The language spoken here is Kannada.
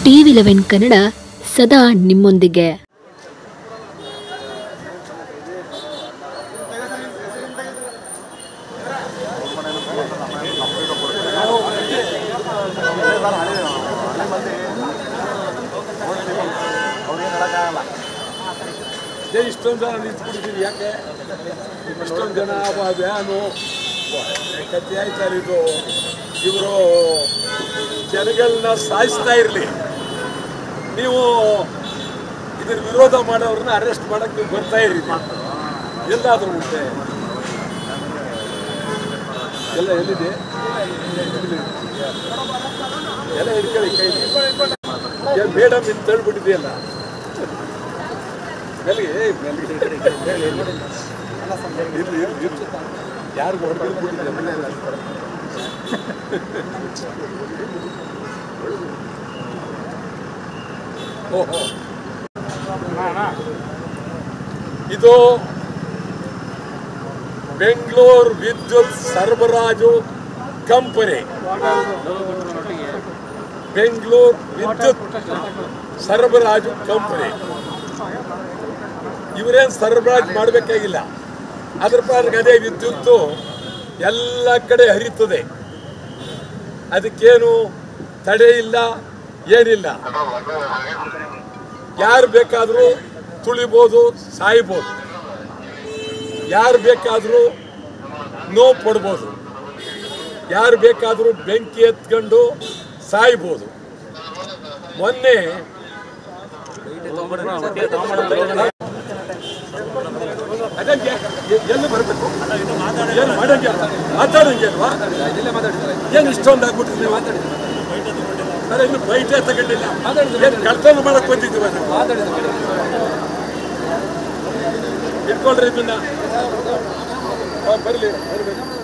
ಟಿವಿ ಲೆವೆನ್ ಕನ್ನಡ ಸದಾ ನಿಮ್ಮೊಂದಿಗೆ ಜೈ ಇಷ್ಟೊಂದು ಜನ ನಿಂತ್ಬಿಟ್ಟಿದ್ದೀರಿ ಯಾಕೆ ಇಷ್ಟೊಂದು ಜನ ವ- ವ್ಯಾನು ಕತ್ತಿ ಆಯ್ತಾರೆ ಇದು ಇವರು ಜನಗಳನ್ನ ಸಾಯಿಸ್ತಾ ಇರಲಿ ನೀವು ಇದ್ರ ವಿರೋಧ ಮಾಡೋರನ್ನ ಅರೆಸ್ಟ್ ಮಾಡಕ್ಕೆ ನೀವು ಬರ್ತಾ ಇರಿ ಎಲ್ಲಾದ್ರೂ ಉಂಟೆ ಎಲ್ಲ ಎಲ್ಲಿದೆ ಎಲ್ಲ ಹಿಡ್ಕೊಳ್ಳಿ ಕೈ ಏನ್ ಮೇಡಮ್ ಇನ್ನು ತಳ್ಬಿಟ್ಟಿದೆಯಲ್ಲ ಮೆಲ್ಲಿಗೆ ಏಯ್ ಮೆಲ್ಲಿಗೆ ಹೇಳಿ, ಹೇಳಿ. ಇರ್ಲಿ, ಇರ್ಲಿ, ಇರ್ಲಿ. ಯಾರಿಗೂ ಹೊಡೆದಿರ್ಬಿಟ್ಟಿದೆ ಓಹೋ ಇದು ಬೆಂಗಳೂರು ವಿದ್ಯುತ್ ಸರಬರಾಜು ಕಂಪನಿ ಬೆಂಗಳೂರು ವಿದ್ಯುತ್ ಸರಬರಾಜು ಕಂಪನಿ ಇವರೇನು ಸರಬರಾಜು ಮಾಡಬೇಕಾಗಿಲ್ಲ ಅದ್ರ ಪಾಡಿಗೆ ಅದೇ ವಿದ್ಯುತ್ತು ಎಲ್ಲ ಕಡೆ ಹರಿತದೆ ಅದಕ್ಕೇನು ತಡೆ ಇಲ್ಲ ಏನಿಲ್ಲ ಯಾರು ಬೇಕಾದರೂ ತುಳಿಬೋದು ಸಾಯ್ಬೋದು ಯಾರು ಬೇಕಾದರೂ ನೋವು ಪಡ್ಬೋದು ಯಾರು ಬೇಕಾದರೂ ಬೆಂಕಿ ಎತ್ಕೊಂಡು ಸಾಯ್ಬೋದು ಮೊನ್ನೆ ಅದಂಗೆ ಎ- ಎಲ್ಲಿ ಬರಬೇಕು ಏನು ಮಾಡಂಗೆ ಮಾತಾಡಂಗೆ ಅಲ್ವಾ ಏನು ಇಷ್ಟೊಂದು ಆಗ್ಬಿಟ್ರಿ ನೀವು ಅರೆ ಇನ್ನು ಬೈಟೇ ತಗೊಂಡಿಲ್ಲ ಏನು ಕಳ್ತನ ಮಾಡಕ್ ಬಂದಿದ್ದೀವ ನಾವು ಇಟ್ಕೊಳ್ರಿ ಇದನ್ನ ಬರಲಿ